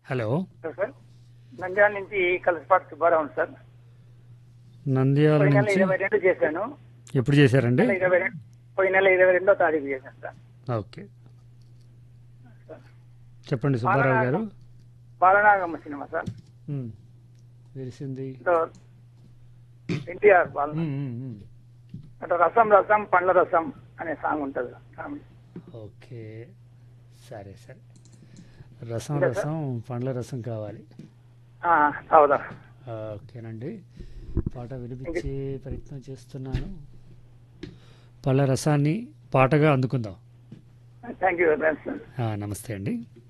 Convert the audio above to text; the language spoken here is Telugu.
హలో సార్ నంద్యాల నుంచి కలసపాటి సుబ్బారావు సార్ నంద్యాల పోయిన నెల నుంచి ఇరవై రెండు చేశాను ఎప్పుడు చేశారండి నెల ఇరవై రెండు పోయిన నెల ఇరవై రెండో తారీఖు చేశాను సార్ ఓకే చెప్పండి సుబ్బారావు గారు బాలనాగమ్మ సినిమా సార్ ఉమ్, తెలిసింది సో ఎన్టీఆర్ బాల ఉమ్, ఉమ్, ఉమ్. అంటే రసం రసం పండ్ల రసం అనే సాంగ్ ఉంటుంది సార్. ఓకే సరే సరే రసం ఇంకా రసం పండ్ల రసం కావాలి ఆ, అవుదా ఓకేనండి పాట వినిపించే ప్రయత్నం చేస్తున్నాను పళ్ళ రసాన్ని పాటగా అందుకుందాం thank you very much sir ఆ, నమస్తే అండి